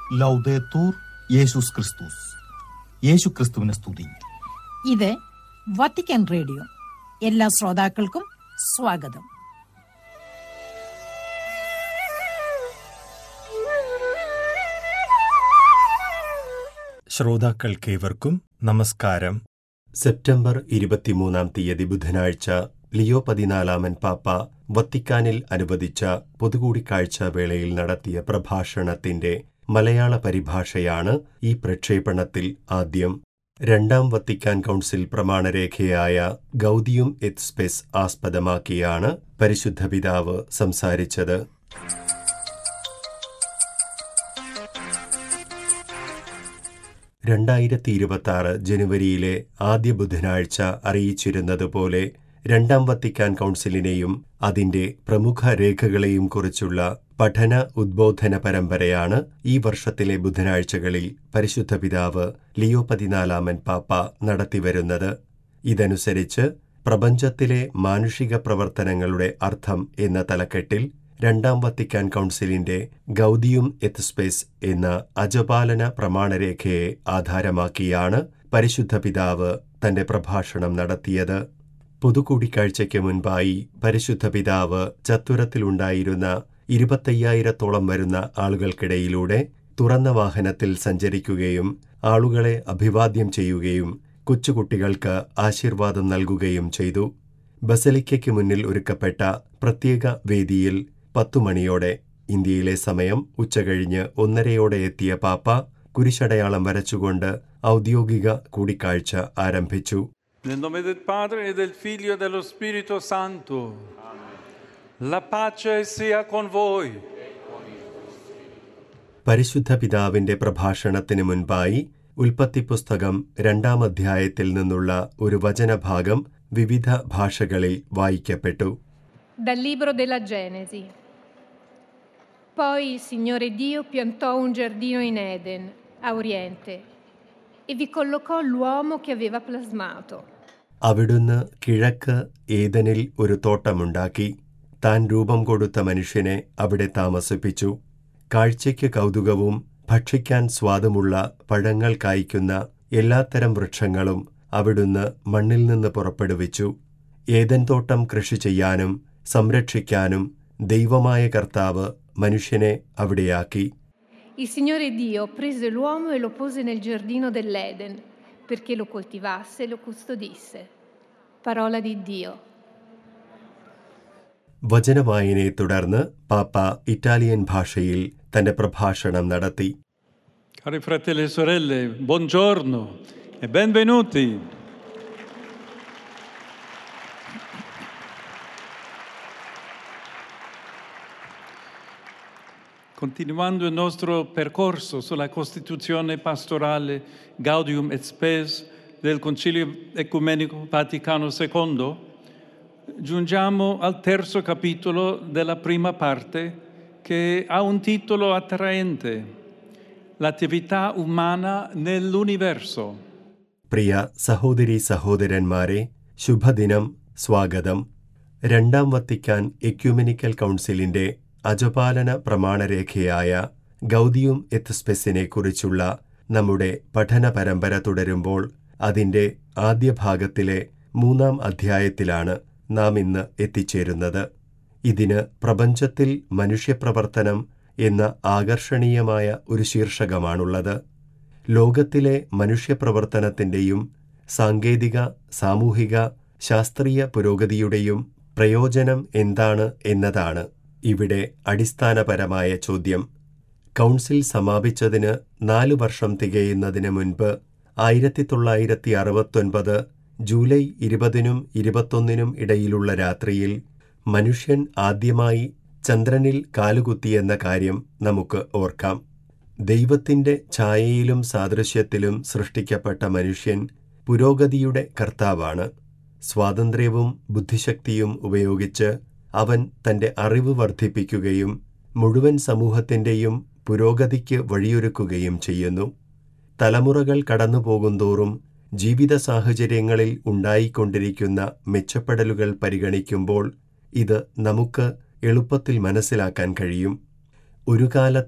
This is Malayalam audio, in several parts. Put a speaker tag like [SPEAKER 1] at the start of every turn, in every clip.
[SPEAKER 1] ലൗദേത്തൂർ യേശുസ് ക്രിസ്തുസ് യേശു ക്രിസ്തുവിനെ സ്തുതി
[SPEAKER 2] ഇത് വത്തിക്കാൻ റേഡിയോ എല്ലാ ശ്രോതാക്കൾക്കും സ്വാഗതം
[SPEAKER 3] ശ്രോതാക്കൾക്കേവർക്കും നമസ്കാരം
[SPEAKER 4] സെപ്റ്റംബർ ഇരുപത്തിമൂന്നാം തീയതി ബുധനാഴ്ച ലിയോ പതിനാലാമൻ പാപ്പ വത്തിക്കാനിൽ അനുവദിച്ച പൊതുകൂടിക്കാഴ്ച വേളയിൽ നടത്തിയ പ്രഭാഷണത്തിന്റെ മലയാള പരിഭാഷയാണ് ഈ പ്രക്ഷേപണത്തിൽ ആദ്യം രണ്ടാം വത്തിക്കാൻ കൗൺസിൽ പ്രമാണരേഖയായ ഗൗദിയും എത് സ്പെസ് ആസ്പദമാക്കിയാണ് പരിശുദ്ധ പിതാവ് സംസാരിച്ചത് രണ്ടായിരത്തി ഇരുപത്തി ആറ് ജനുവരിയിലെ ആദ്യ ബുധനാഴ്ച അറിയിച്ചിരുന്നതുപോലെ രണ്ടാം വത്തിക്കാൻ കൗൺസിലിനെയും അതിന്റെ പ്രമുഖ രേഖകളെയും കുറിച്ചുള്ള പഠന ഉദ്ബോധന പരമ്പരയാണ് ഈ വർഷത്തിലെ ബുധനാഴ്ചകളിൽ പരിശുദ്ധ പിതാവ് ലിയോ പതിനാലാമൻ പാപ്പ നടത്തിവരുന്നത് ഇതനുസരിച്ച് പ്രപഞ്ചത്തിലെ മാനുഷിക പ്രവർത്തനങ്ങളുടെ അർത്ഥം എന്ന തലക്കെട്ടിൽ രണ്ടാം വത്തിക്കാൻ കൗൺസിലിന്റെ ഗൗദിയും എത്സ്പേസ് എന്ന അജപാലന പ്രമാണരേഖയെ ആധാരമാക്കിയാണ് പരിശുദ്ധ പിതാവ് തന്റെ പ്രഭാഷണം നടത്തിയത് പൊതുകൂടിക്കാഴ്ചയ്ക്ക് മുൻപായി പരിശുദ്ധ പിതാവ് ചത്തുരത്തിലുണ്ടായിരുന്ന ഇരുപത്തയ്യായിരത്തോളം വരുന്ന ആളുകൾക്കിടയിലൂടെ തുറന്ന വാഹനത്തിൽ സഞ്ചരിക്കുകയും ആളുകളെ അഭിവാദ്യം ചെയ്യുകയും കൊച്ചുകുട്ടികൾക്ക് ആശീർവാദം നൽകുകയും ചെയ്തു ബസലിക്കയ്ക്ക് മുന്നിൽ ഒരുക്കപ്പെട്ട പ്രത്യേക വേദിയിൽ പത്തു മണിയോടെ ഇന്ത്യയിലെ സമയം ഉച്ചകഴിഞ്ഞ് ഒന്നരയോടെ എത്തിയ പാപ്പ കുരിശടയാളം വരച്ചുകൊണ്ട് ഔദ്യോഗിക കൂടിക്കാഴ്ച ആരംഭിച്ചു
[SPEAKER 5] Nel nome del Padre e del Figlio e dello Spirito Santo. La pace sia con voi.
[SPEAKER 4] പരിശുദ്ധ പിതാവിന്റെ പ്രഭാഷണത്തിന് മുൻപായി ഉൽപ്പത്തി പുസ്തകം രണ്ടാം അധ്യായത്തിൽ നിന്നുള്ള ഒരു വചനഭാഗം വിവിധ ഭാഷകളിൽ വായിക്കപ്പെട്ടു
[SPEAKER 6] Dal libro della Genesi. Poi il Signore Dio piantò un giardino in Eden, a oriente, e vi collocò l'uomo che aveva plasmato.
[SPEAKER 4] അവിടുന്ന് കിഴക്ക് ഏതനിൽ ഒരു തോട്ടമുണ്ടാക്കി താൻ രൂപം കൊടുത്ത മനുഷ്യനെ അവിടെ താമസിപ്പിച്ചു കാഴ്ചയ്ക്ക് കൗതുകവും ഭക്ഷിക്കാൻ സ്വാദുമുള്ള പഴങ്ങൾ കായ്ക്കുന്ന എല്ലാത്തരം വൃക്ഷങ്ങളും അവിടുന്ന് മണ്ണിൽ നിന്ന് പുറപ്പെടുവിച്ചു ഏതൻ തോട്ടം കൃഷി ചെയ്യാനും സംരക്ഷിക്കാനും ദൈവമായ കർത്താവ് മനുഷ്യനെ അവിടെയാക്കി
[SPEAKER 6] Il Signore Dio prese l'uomo e lo pose nel giardino dell'Eden perché lo coltivasse e lo custodisse. Parola di Dio.
[SPEAKER 4] വചനവായനയെ തുടർന്ന് പാപ്പ ഇറ്റാലിയൻ ഭാഷയിൽ തന്റെ പ്രഭാഷണം നടത്തി
[SPEAKER 5] Cari fratelli e sorelle, buongiorno e benvenuti. Continuando il nostro percorso sulla Costituzione pastorale Gaudium et Spes del Concilio Ecumenico Vaticano II, giungiamo al terzo capitolo della prima parte che ha un titolo attraente, l'attività umana nell'universo.
[SPEAKER 4] പ്രിയ സഹോദരി സഹോദരന്മാരെ ശുഭദിനം സ്വാഗതം രണ്ടാം വത്തിക്കാൻ എക്യുമെനിക്കൽ കൗൺസിലിന്റെ അജപാലന പ്രമാണരേഖയായ ഗൗദിയും എത്സ്പെസിനെ കുറിച്ചുള്ള നമ്മുടെ പഠന പരമ്പര തുടരുമ്പോൾ അതിന്റെ ആദ്യ ഭാഗത്തിലെ മൂന്നാം അധ്യായത്തിലാണ് നാം ഇന്ന് എത്തിച്ചേരുന്നത് ഇതിന് പ്രപഞ്ചത്തിൽ മനുഷ്യപ്രവർത്തനം എന്ന ആകർഷണീയമായ ഒരു ശീർഷകമാണുള്ളത് ലോകത്തിലെ മനുഷ്യപ്രവർത്തനത്തിന്റെയും സാങ്കേതിക സാമൂഹിക ശാസ്ത്രീയ പുരോഗതിയുടെയും പ്രയോജനം എന്താണ് എന്നതാണ് ഇവിടെ അടിസ്ഥാനപരമായ ചോദ്യം കൗൺസിൽ സമാപിച്ചതിന് നാലു വർഷം തികയുന്നതിന് മുൻപ് ആയിരത്തി തൊള്ളായിരത്തി അറുപത്തൊൻപത് ജൂലൈ ഇരുപതിനും ഇരുപത്തൊന്നിനും ഇടയിലുള്ള രാത്രിയിൽ മനുഷ്യൻ ആദ്യമായി ചന്ദ്രനിൽ കാലുകുത്തിയെന്ന കാര്യം നമുക്ക് ഓർക്കാം ദൈവത്തിന്റെ ഛായയിലും സാദൃശ്യത്തിലും സൃഷ്ടിക്കപ്പെട്ട മനുഷ്യൻ പുരോഗതിയുടെ കർത്താവാണ് സ്വാതന്ത്ര്യവും ബുദ്ധിശക്തിയും ഉപയോഗിച്ച് അവൻ തന്റെ അറിവ് വർദ്ധിപ്പിക്കുകയും മുഴുവൻ സമൂഹത്തിന്റെയും പുരോഗതിക്ക് വഴിയൊരുക്കുകയും ചെയ്യുന്നു തലമുറകൾ കടന്നുപോകുന്തോറും ജീവിത സാഹചര്യങ്ങളിൽ ഉണ്ടായിക്കൊണ്ടിരിക്കുന്ന മെച്ചപ്പെടലുകൾ പരിഗണിക്കുമ്പോൾ ഇത് നമുക്ക് എളുപ്പത്തിൽ മനസ്സിലാക്കാൻ കഴിയും ഒരു കാലത്ത്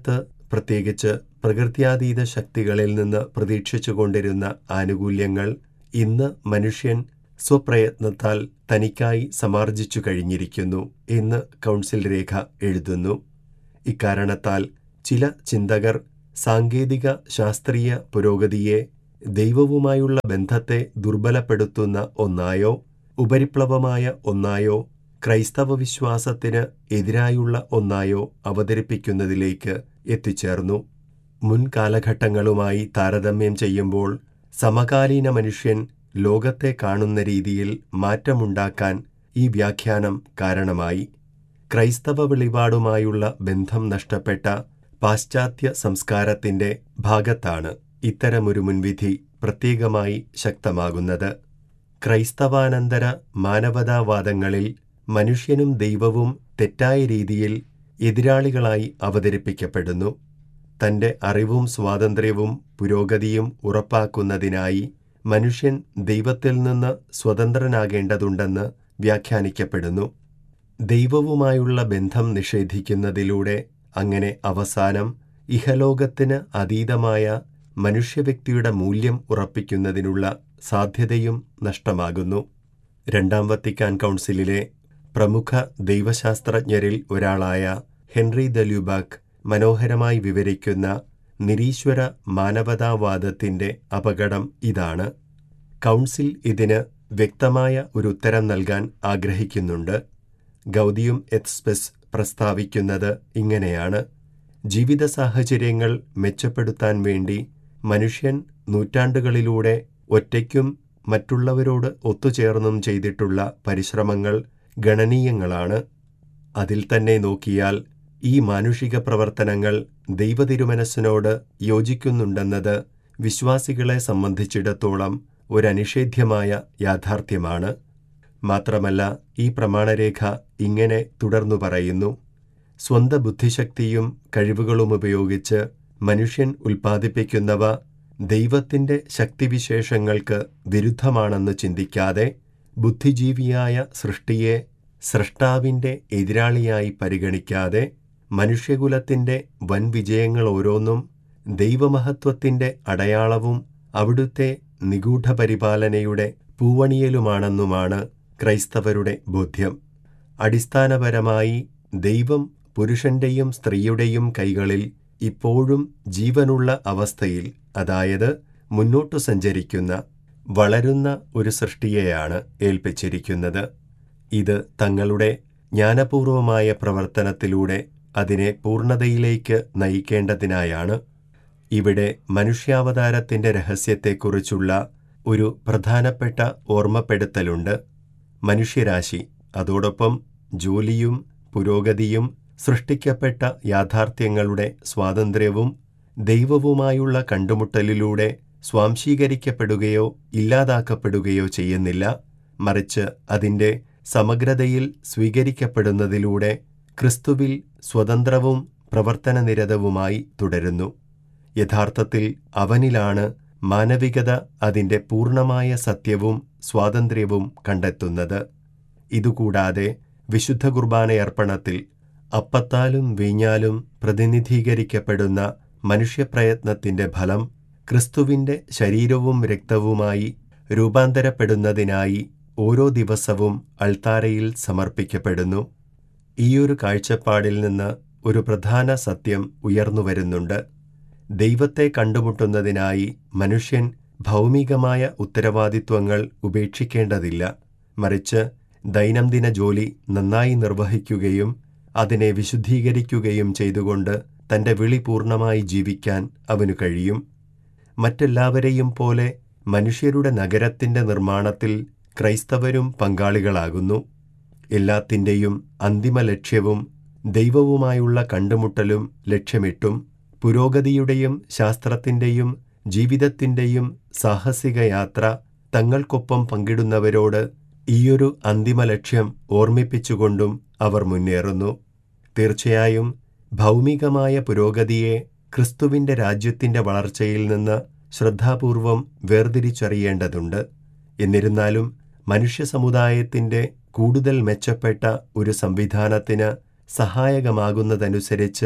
[SPEAKER 4] പ്രത്യേകിച്ച് പ്രകൃത്യാതീത ശക്തികളിൽ നിന്ന് പ്രതീക്ഷിച്ചുകൊണ്ടിരുന്ന ആനുകൂല്യങ്ങൾ ഇന്ന് മനുഷ്യൻ സ്വപ്രയത്നത്താൽ തനിക്കായി സമാർജിച്ചു കഴിഞ്ഞിരിക്കുന്നു എന്ന് കൗൺസിൽ രേഖ എഴുതുന്നു ഇക്കാരണത്താൽ ചില ചിന്തകർ സാങ്കേതിക ശാസ്ത്രീയ പുരോഗതിയെ ദൈവവുമായുള്ള ബന്ധത്തെ ദുർബലപ്പെടുത്തുന്ന ഒന്നായോ ഉപരിപ്ലവമായ ഒന്നായോ ക്രൈസ്തവ വിശ്വാസത്തിന് എതിരായുള്ള ഒന്നായോ അവതരിപ്പിക്കുന്നതിലേക്ക് എത്തിച്ചേർന്നു മുൻ കാലഘട്ടങ്ങളുമായി താരതമ്യം ചെയ്യുമ്പോൾ സമകാലീന മനുഷ്യൻ ലോകത്തെ കാണുന്ന രീതിയിൽ മാറ്റമുണ്ടാക്കാൻ ഈ വ്യാഖ്യാനം കാരണമായി ക്രൈസ്തവ വെളിപാടുമായുള്ള ബന്ധം നഷ്ടപ്പെട്ട പാശ്ചാത്യ സംസ്കാരത്തിന്റെ ഭാഗത്താണ് ഇത്തരമൊരു മുൻവിധി പ്രത്യേകമായി ശക്തമാകുന്നത് ക്രൈസ്തവാനന്തര മാനവതാവാദങ്ങളിൽ മനുഷ്യനും ദൈവവും തെറ്റായ രീതിയിൽ എതിരാളികളായി അവതരിപ്പിക്കപ്പെടുന്നു തന്റെ അറിവും സ്വാതന്ത്ര്യവും പുരോഗതിയും ഉറപ്പാക്കുന്നതിനായി മനുഷ്യൻ ദൈവത്തിൽ നിന്ന് സ്വതന്ത്രനാകേണ്ടതുണ്ടെന്ന് വ്യാഖ്യാനിക്കപ്പെടുന്നു ദൈവവുമായുള്ള ബന്ധം നിഷേധിക്കുന്നതിലൂടെ അങ്ങനെ അവസാനം ഇഹലോകത്തിന് അതീതമായ മനുഷ്യവ്യക്തിയുടെ മൂല്യം ഉറപ്പിക്കുന്നതിനുള്ള സാധ്യതയും നഷ്ടമാകുന്നു രണ്ടാം വത്തിക്കാൻ കൗൺസിലിലെ പ്രമുഖ ദൈവശാസ്ത്രജ്ഞരിൽ ഒരാളായ ഹെൻറി ദല്യൂബാക്ക് മനോഹരമായി വിവരിക്കുന്ന നിരീശ്വര മാനവതാവാദത്തിന്റെ അപകടം ഇതാണ് കൗൺസിൽ ഇതിന് വ്യക്തമായ ഒരു ഉത്തരം നൽകാൻ ആഗ്രഹിക്കുന്നുണ്ട് ഗൗതിയും എത്സ്പെസ് പ്രസ്താവിക്കുന്നത് ഇങ്ങനെയാണ് ജീവിത സാഹചര്യങ്ങൾ മെച്ചപ്പെടുത്താൻ വേണ്ടി മനുഷ്യൻ നൂറ്റാണ്ടുകളിലൂടെ ഒറ്റയ്ക്കും മറ്റുള്ളവരോട് ഒത്തുചേർന്നും ചെയ്തിട്ടുള്ള പരിശ്രമങ്ങൾ ഗണനീയങ്ങളാണ് അതിൽ തന്നെ നോക്കിയാൽ ഈ മാനുഷിക പ്രവർത്തനങ്ങൾ ദൈവതിരുമനസ്സിനോട് യോജിക്കുന്നുണ്ടെന്നത് വിശ്വാസികളെ സംബന്ധിച്ചിടത്തോളം ഒരനിഷേധ്യമായ യാഥാർത്ഥ്യമാണ് മാത്രമല്ല ഈ പ്രമാണരേഖ ഇങ്ങനെ തുടർന്നു പറയുന്നു സ്വന്ത ബുദ്ധിശക്തിയും കഴിവുകളും ഉപയോഗിച്ച് മനുഷ്യൻ ഉൽപ്പാദിപ്പിക്കുന്നവ ദൈവത്തിന്റെ ശക്തിവിശേഷങ്ങൾക്ക് വിരുദ്ധമാണെന്ന് ചിന്തിക്കാതെ ബുദ്ധിജീവിയായ സൃഷ്ടിയെ സൃഷ്ടാവിന്റെ എതിരാളിയായി പരിഗണിക്കാതെ മനുഷ്യകുലത്തിന്റെ വൻ വിജയങ്ങൾ ഓരോന്നും ദൈവമഹത്വത്തിന്റെ അടയാളവും അവിടുത്തെ നിഗൂഢ പരിപാലനയുടെ പൂവണിയലുമാണെന്നുമാണ് ക്രൈസ്തവരുടെ ബോധ്യം അടിസ്ഥാനപരമായി ദൈവം പുരുഷന്റെയും സ്ത്രീയുടെയും കൈകളിൽ ഇപ്പോഴും ജീവനുള്ള അവസ്ഥയിൽ അതായത് മുന്നോട്ടു സഞ്ചരിക്കുന്ന വളരുന്ന ഒരു സൃഷ്ടിയെയാണ് ഏൽപ്പിച്ചിരിക്കുന്നത് ഇത് തങ്ങളുടെ ജ്ഞാനപൂർവമായ പ്രവർത്തനത്തിലൂടെ അതിനെ പൂർണ്ണതയിലേക്ക് നയിക്കേണ്ടതിനായാണ് ഇവിടെ മനുഷ്യാവതാരത്തിന്റെ രഹസ്യത്തെക്കുറിച്ചുള്ള ഒരു പ്രധാനപ്പെട്ട ഓർമ്മപ്പെടുത്തലുണ്ട് മനുഷ്യരാശി അതോടൊപ്പം ജോലിയും പുരോഗതിയും സൃഷ്ടിക്കപ്പെട്ട യാഥാർത്ഥ്യങ്ങളുടെ സ്വാതന്ത്ര്യവും ദൈവവുമായുള്ള കണ്ടുമുട്ടലിലൂടെ സ്വാംശീകരിക്കപ്പെടുകയോ ഇല്ലാതാക്കപ്പെടുകയോ ചെയ്യുന്നില്ല മറിച്ച് അതിന്റെ സമഗ്രതയിൽ സ്വീകരിക്കപ്പെടുന്നതിലൂടെ ക്രിസ്തുവിൽ സ്വതന്ത്രവും പ്രവർത്തനനിരതവുമായി തുടരുന്നു യഥാർത്ഥത്തിൽ അവനിലാണ് മാനവികത അതിന്റെ പൂർണ്ണമായ സത്യവും സ്വാതന്ത്ര്യവും കണ്ടെത്തുന്നത് ഇതുകൂടാതെ വിശുദ്ധ കുർബാനയർപ്പണത്തിൽ അപ്പത്താലും വീഞ്ഞാലും പ്രതിനിധീകരിക്കപ്പെടുന്ന മനുഷ്യപ്രയത്നത്തിന്റെ ഫലം ക്രിസ്തുവിന്റെ ശരീരവും രക്തവുമായി രൂപാന്തരപ്പെടുന്നതിനായി ഓരോ ദിവസവും അൾത്താരയിൽ സമർപ്പിക്കപ്പെടുന്നു ഈയൊരു കാഴ്ചപ്പാടിൽ നിന്ന് ഒരു പ്രധാന സത്യം ഉയർന്നുവരുന്നുണ്ട് ദൈവത്തെ കണ്ടുമുട്ടുന്നതിനായി മനുഷ്യൻ ഭൗമികമായ ഉത്തരവാദിത്വങ്ങൾ ഉപേക്ഷിക്കേണ്ടതില്ല മറിച്ച് ദൈനംദിന ജോലി നന്നായി നിർവഹിക്കുകയും അതിനെ വിശുദ്ധീകരിക്കുകയും ചെയ്തുകൊണ്ട് തന്റെ വിളി പൂർണ്ണമായി ജീവിക്കാൻ അവനു കഴിയും മറ്റെല്ലാവരെയും പോലെ മനുഷ്യരുടെ നഗരത്തിന്റെ നിർമ്മാണത്തിൽ ക്രൈസ്തവരും പങ്കാളികളാകുന്നു എല്ലാത്തിൻ്റെയും അന്തിമ ലക്ഷ്യവും ദൈവവുമായുള്ള കണ്ടുമുട്ടലും ലക്ഷ്യമിട്ടും പുരോഗതിയുടെയും ശാസ്ത്രത്തിൻ്റെയും ജീവിതത്തിൻ്റെയും സാഹസിക യാത്ര തങ്ങൾക്കൊപ്പം പങ്കിടുന്നവരോട് ഈയൊരു അന്തിമ ലക്ഷ്യം ഓർമ്മിപ്പിച്ചുകൊണ്ടും അവർ മുന്നേറുന്നു തീർച്ചയായും ഭൗമികമായ പുരോഗതിയെ ക്രിസ്തുവിന്റെ രാജ്യത്തിന്റെ വളർച്ചയിൽ നിന്ന് ശ്രദ്ധാപൂർവം വേർതിരിച്ചറിയേണ്ടതുണ്ട് എന്നിരുന്നാലും മനുഷ്യ സമുദായത്തിന്റെ കൂടുതൽ മെച്ചപ്പെട്ട ഒരു സംവിധാനത്തിന് സഹായകമാകുന്നതനുസരിച്ച്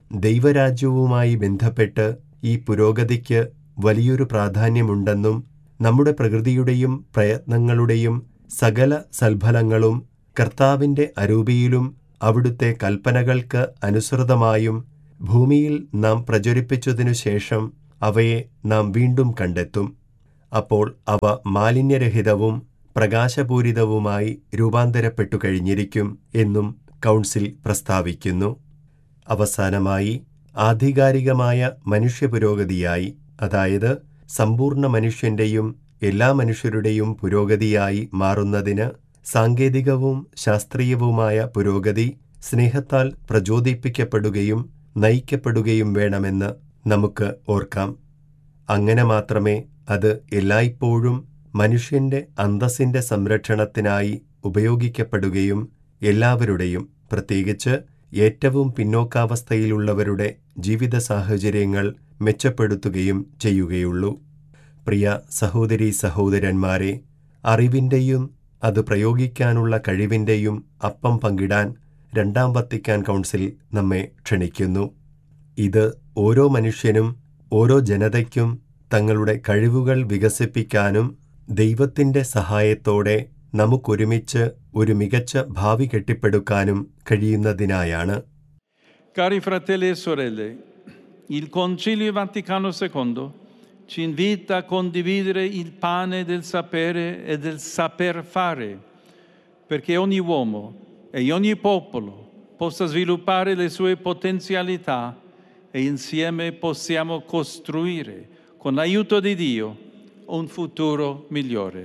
[SPEAKER 4] ദൈവരാജ്യവുമായി ബന്ധപ്പെട്ട് ഈ പുരോഗതിക്ക് വലിയൊരു പ്രാധാന്യമുണ്ടെന്നും നമ്മുടെ പ്രകൃതിയുടെയും പ്രയത്നങ്ങളുടെയും സകല സൽഫലങ്ങളും കർത്താവിന്റെ അരൂപിയിലും അവിടുത്തെ കൽപ്പനകൾക്ക് അനുസൃതമായും ഭൂമിയിൽ നാം പ്രചരിപ്പിച്ചതിനു ശേഷം അവയെ നാം വീണ്ടും കണ്ടെത്തും അപ്പോൾ അവ മാലിന്യരഹിതവും പ്രകാശപൂരിതവുമായി രൂപാന്തരപ്പെട്ടു കഴിഞ്ഞിരിക്കും എന്നും കൗൺസിൽ പ്രസ്താവിക്കുന്നു അവസാനമായി ആധികാരികമായ മനുഷ്യപുരോഗതിയായി അതായത് സമ്പൂർണ്ണ മനുഷ്യന്റെയും എല്ലാ മനുഷ്യരുടെയും പുരോഗതിയായി മാറുന്നതിന് സാങ്കേതികവും ശാസ്ത്രീയവുമായ പുരോഗതി സ്നേഹത്താൽ പ്രചോദിപ്പിക്കപ്പെടുകയും നയിക്കപ്പെടുകയും വേണമെന്ന് നമുക്ക് ഓർക്കാം അങ്ങനെ മാത്രമേ അത് എല്ലായ്പ്പോഴും മനുഷ്യന്റെ അന്തസ്സിന്റെ സംരക്ഷണത്തിനായി ഉപയോഗിക്കപ്പെടുകയും എല്ലാവരുടെയും പ്രത്യേകിച്ച് ഏറ്റവും പിന്നോക്കാവസ്ഥയിലുള്ളവരുടെ ജീവിത സാഹചര്യങ്ങൾ മെച്ചപ്പെടുത്തുകയും ചെയ്യുകയുള്ളൂ പ്രിയ സഹോദരീ സഹോദരന്മാരെ അറിവിന്റെയും അത് പ്രയോഗിക്കാനുള്ള കഴിവിന്റെയും അപ്പം പങ്കിടാൻ രണ്ടാം വത്തിക്കാൻ കൗൺസിൽ നമ്മെ ക്ഷണിക്കുന്നു ഇത് ഓരോ മനുഷ്യനും ഓരോ ജനതയ്ക്കും തങ്ങളുടെ കഴിവുകൾ വികസിപ്പിക്കാനും ദൈവത്തിന്റെ സഹായത്തോടെ നമുക്കൊരുമിച്ച് ഒരു മികച്ച ഭാവി കെട്ടിപ്പടുക്കാനും കഴിയുന്നതിനായാണ്
[SPEAKER 5] Cari fratelli e sorelle, il Concilio Vaticano II ci invita a condividere il pane del sapere e del saper fare, perché ogni uomo e ogni popolo possa sviluppare le sue potenzialità e insieme possiamo costruire, con l'aiuto di Dio, un futuro migliore.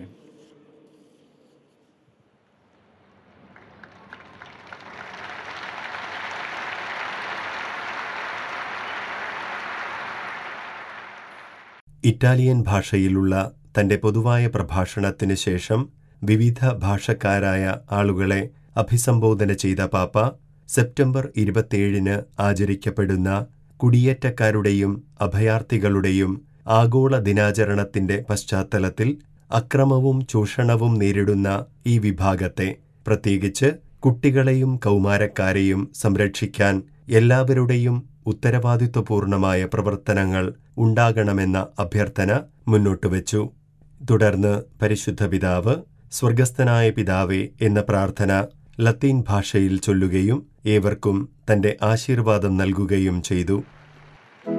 [SPEAKER 4] Italian ഭാഷയിലുള്ള തന്റെ പൊതുവായ പ്രഭാഷണത്തിന് ശേഷം വിവിധ ഭാഷക്കാരായ ആളുകളെ അഭിസംബോധന ചെയ്ത പാപ്പ സെപ്റ്റംബർ ഇരുപത്തിയേഴിന് ആചരിക്കപ്പെടുന്ന കുടിയേറ്റക്കാരുടെയും അഭയാർത്ഥികളുടെയും ആഗോള ദിനാചരണത്തിന്റെ പശ്ചാത്തലത്തിൽ അക്രമവും ചൂഷണവും നേരിടുന്ന ഈ വിഭാഗത്തെ പ്രത്യേകിച്ച് കുട്ടികളെയും കൗമാരക്കാരെയും സംരക്ഷിക്കാൻ എല്ലാവരുടെയും ഉത്തരവാദിത്വപൂർണമായ പ്രവർത്തനങ്ങൾ ഉണ്ടാകണമെന്ന അഭ്യർത്ഥന മുന്നോട്ടുവച്ചു തുടർന്ന് പരിശുദ്ധ പിതാവ് സ്വർഗസ്ഥനായ പിതാവേ എന്ന പ്രാർത്ഥന ലത്തീൻ ഭാഷയിൽ ചൊല്ലുകയും ഏവർക്കും തന്റെ ആശീർവാദം നൽകുകയും ചെയ്തു